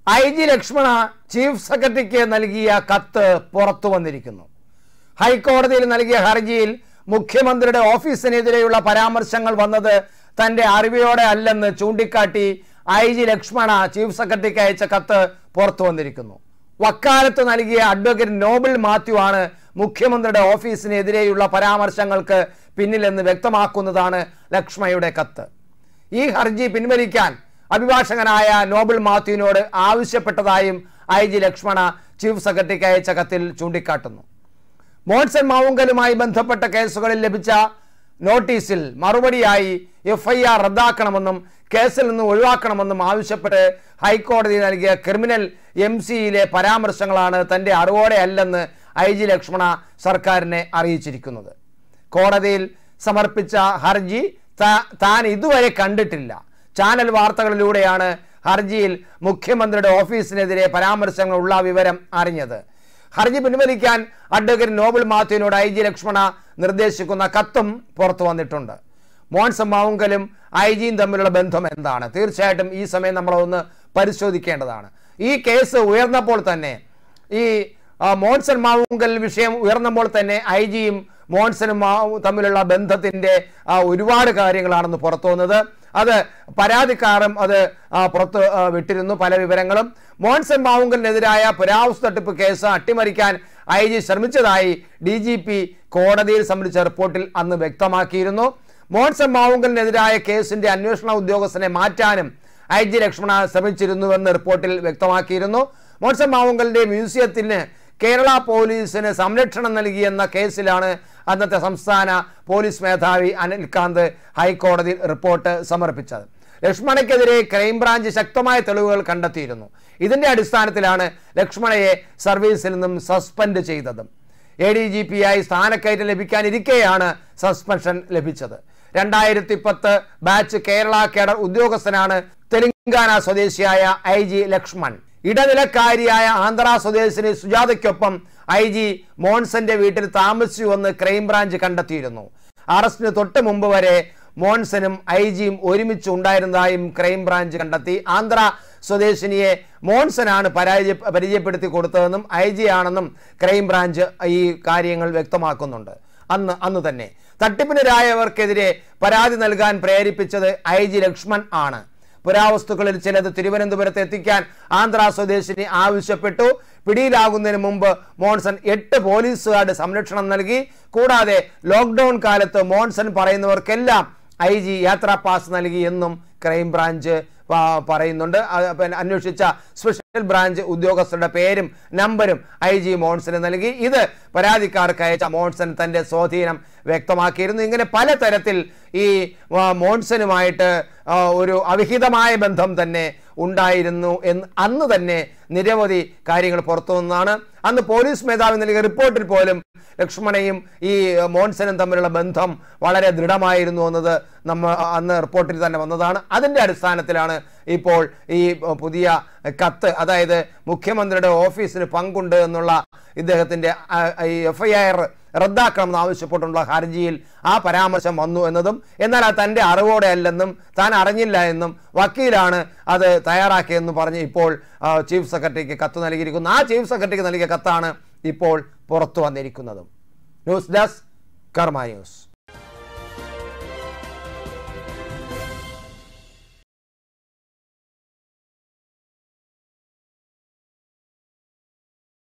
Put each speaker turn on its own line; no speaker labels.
I G Lakshmana chief സെക്രട്ടറിക്ക് നൽകിയ കത്ത് പുറത്തു വന്നിരിക്കുന്നു ഹൈക്കോടതിയിൽ നൽകിയ ഹർജിയിൽ മുഖ്യമന്ത്രിയുടെ ഓഫീസിനെതിരെയുള്ള പരാമർശങ്ങൾ വന്നത് തന്റെ അറിവയോടെ അല്ലെന്ന് ചൂണ്ടിക്കാട്ടി ഐ ജി ലക്ഷ്മണ ചീഫ് സെക്രട്ടറിക്ക് അയച്ച കത്ത് പുറത്തു വന്നിരിക്കുന്നു വക്കാലത്ത് നൽകിയ അഡ്വക്കേറ്റ് നോബിൾ മാത്യു ആണ് മുഖ്യമന്ത്രിയുടെ ഓഫീസിനെതിരെയുള്ള പരാമർശങ്ങൾക്ക് പിന്നിലെന്ന് വ്യക്തമാക്കുന്നതാണ് ലക്ഷ്മയുടെ കത്ത് ഈ ഹർജി പിൻവലിക്കാൻ അഭിഭാഷകനായ നോബിൾ മാത്യുവിനോട് ആവശ്യപ്പെട്ടതായും ഐ ജി ലക്ഷ്മണ ചീഫ് സെക്രട്ടറിക്ക് അയച്ച കത്തിൽ ചൂണ്ടിക്കാട്ടുന്നു മോൺസൺ മാവുങ്കലുമായി ബന്ധപ്പെട്ട കേസുകളിൽ ലഭിച്ച നോട്ടീസിൽ മറുപടിയായി എഫ് ഐ ആർ റദ്ദാക്കണമെന്നും കേസിൽ നിന്ന് ഒഴിവാക്കണമെന്നും ആവശ്യപ്പെട്ട് ഹൈക്കോടതി നൽകിയ ക്രിമിനൽ എം സിയിലെ പരാമർശങ്ങളാണ് തന്റെ അറിവോടെ അല്ലെന്ന് ഐ ജി ലക്ഷ്മണ സർക്കാരിനെ അറിയിച്ചിരിക്കുന്നത് കോടതിയിൽ സമർപ്പിച്ച ഹർജി താ- താൻ ഇതുവരെ കണ്ടിട്ടില്ല ചാനൽ വാർത്തകളിലൂടെയാണ് ഹർജിയിൽ മുഖ്യമന്ത്രിയുടെ ഓഫീസിനെതിരെ പരാമർശങ്ങളുള്ള വിവരം അറിഞ്ഞത് ഹർജി പിൻവലിക്കാൻ അഡ്വക്കേറ്റ് നോബിൾ മാത്യുവിനോട് ഐ ജി ലക്ഷ്മണ നിർദ്ദേശിക്കുന്ന കത്തും പുറത്തു വന്നിട്ടുണ്ട് മോൻസം മാവുങ്കലും ഐ ജിയും തമ്മിലുള്ള ബന്ധം എന്താണ് തീർച്ചയായിട്ടും ഈ സമയം നമ്മളൊന്ന് പരിശോധിക്കേണ്ടതാണ് ഈ കേസ് ഉയർന്നപ്പോൾ തന്നെ ഈ ആ, മോൺസൺ മാവുങ്കൽ വിഷയം ഉയർന്നപ്പോൾ തന്നെ ഐ ജിയും മോൺസനും മാവും തമ്മിലുള്ള ബന്ധത്തിന്റെ ആ, ഒരുപാട് കാര്യങ്ങളാണെന്ന് പുറത്തു വന്നത് അത് പരാതിക്കാരും അത് ആ, പുറത്ത് ആ, വിട്ടിരുന്നു പല വിവരങ്ങളും മോൺസൺ മാവുങ്കലിനെതിരായ പുരാവസ്തു തട്ടിപ്പ് കേസ് അട്ടിമറിക്കാൻ ഐ ജി ശ്രമിച്ചതായി ഡി ജി പി കോടതിയിൽ സംബന്ധിച്ച റിപ്പോർട്ടിൽ അന്ന് വ്യക്തമാക്കിയിരുന്നു മോൺസൺ മാവുങ്കലിനെതിരായ കേസിന്റെ അന്വേഷണ ഉദ്യോഗസ്ഥനെ മാറ്റാനും ഐ ജി ലക്ഷ്മണ ശ്രമിച്ചിരുന്നുവെന്ന് റിപ്പോർട്ടിൽ വ്യക്തമാക്കിയിരുന്നു മോൺസൺ മാവുങ്കലിന്റെ മ്യൂസിയത്തിന് കേരള പോലീസിന് സംരക്ഷണം നൽകിയെന്ന കേസിലാണ് അന്നത്തെ സംസ്ഥാന പോലീസ് മേധാവി അനിൽകാന്ത് ഹൈക്കോടതിയിൽ റിപ്പോർട്ട് സമർപ്പിച്ചത് ലക്ഷ്മണയ്ക്കെതിരെ ക്രൈംബ്രാഞ്ച് ശക്തമായ തെളിവുകൾ കണ്ടെത്തിയിരുന്നു ഇതിന്റെ അടിസ്ഥാനത്തിലാണ് ലക്ഷ്മണയെ സർവീസിൽ നിന്നും സസ്പെൻഡ് ചെയ്തത് എ ഡി ജി പി ആയി സ്ഥാനക്കയറ്റം ലഭിക്കാനിരിക്കെയാണ് സസ്പെൻഷൻ ലഭിച്ചത് രണ്ടായിരത്തി പത്ത് ബാച്ച് കേരള കേഡർ ഉദ്യോഗസ്ഥനാണ് തെലങ്കാന സ്വദേശിയായ ഐ ജി ലക്ഷ്മൺ ഇടനിലക്കാരിയായ ആന്ധ്ര സ്വദേശിനി സുജാതയ്ക്കൊപ്പം ഐ ജി മോൺസന്റെ വീട്ടിൽ താമസിച്ചുവെന്ന് ക്രൈംബ്രാഞ്ച് കണ്ടെത്തിയിരുന്നു അറസ്റ്റിന് തൊട്ട് മുമ്പ് വരെ മോൺസനും ഐ ജിയും ഒരുമിച്ച് ഉണ്ടായിരുന്നതായും ക്രൈംബ്രാഞ്ച് കണ്ടെത്തി ആന്ധ്ര സ്വദേശിനിയെ മോൺസനാണ് പരാജയ പരിചയപ്പെടുത്തി കൊടുത്തതെന്നും ഐ ജി ആണെന്നും ക്രൈംബ്രാഞ്ച് ഈ കാര്യങ്ങൾ വ്യക്തമാക്കുന്നുണ്ട് അന്ന് അന്ന് തന്നെ തട്ടിപ്പിനിരായവർക്കെതിരെ പരാതി നൽകാൻ പ്രേരിപ്പിച്ചത് ഐ ജി ലക്ഷ്മൺ ആണ് പുരാവസ്തുക്കളിൽ ചിലത് തിരുവനന്തപുരത്ത് എത്തിക്കാൻ ആന്ധ്ര സ്വദേശിനി ആവശ്യപ്പെട്ടു പിടിയിലാകുന്നതിന് മുമ്പ് മോൺസൺ എട്ട് പോലീസുകാരുടെ സംരക്ഷണം നൽകി കൂടാതെ ലോക്ക്ഡൌൺ കാലത്ത് മോൺസൺ പറയുന്നവർക്കെല്ലാം ഐ ജി യാത്രാ പാസ് നൽകി എന്നും ക്രൈംബ്രാഞ്ച് പ- പറയുന്നുണ്ട് അത് പിന്നെ അന്വേഷിച്ച സ്പെഷ്യൽ ബ്രാഞ്ച് ഉദ്യോഗസ്ഥരുടെ പേരും നമ്പരും ഐ ജി മോൺസന് നൽകി ഇത് പരാതിക്കാർക്ക് അയച്ച മോൺസൺ തന്റെ സ്വാധീനം വ്യക്തമാക്കിയിരുന്നു ഇങ്ങനെ പലതരത്തിൽ ഈ ആ, മോൺസനുമായിട്ട് ആ, ഒരു അവിഹിതമായ ബന്ധം തന്നെ ഉണ്ടായിരുന്നു എന്ന് അന്ന് തന്നെ നിരവധി കാര്യങ്ങൾ പുറത്തു വന്നതാണ് അന്ന് പോലീസ് മേധാവി നൽകിയ റിപ്പോർട്ടിൽ പോലും ലക്ഷ്മണയും ഈ മോൺസനും തമ്മിലുള്ള ബന്ധം വളരെ ദൃഢമായിരുന്നു എന്നത് നമ്മ അന്ന് റിപ്പോർട്ടിൽ തന്നെ വന്നതാണ് അതിൻ്റെ അടിസ്ഥാനത്തിലാണ് ഇപ്പോൾ ഈ പുതിയ കത്ത് അതായത് മുഖ്യമന്ത്രിയുടെ ഓഫീസിന് പങ്കുണ്ട് എന്നുള്ള ഇദ്ദേഹത്തിൻ്റെ ഈ എഫ് ഐ ആർ റദ്ദാക്കണമെന്ന് ആവശ്യപ്പെട്ടുള്ള ഹർജിയിൽ ആ പരാമർശം വന്നു എന്നതും എന്നാൽ അത് തൻ്റെ അറിവോടെ അല്ലെന്നും താൻ അറിഞ്ഞില്ല എന്നും വക്കീലാണ് അത് തയ്യാറാക്കിയെന്ന് പറഞ്ഞ് ഇപ്പോൾ ആ, ചീഫ് സെക്രട്ടറിക്ക് കത്ത് നൽകിയിരിക്കുന്നു ആ ചീഫ് സെക്രട്ടറിക്ക് നൽകിയ കത്താണ് ഇപ്പോൾ പുറത്തു വന്നിരിക്കുന്നതും ന്യൂസ് ഡെസ്ക് കർമ്മ ന്യൂസ്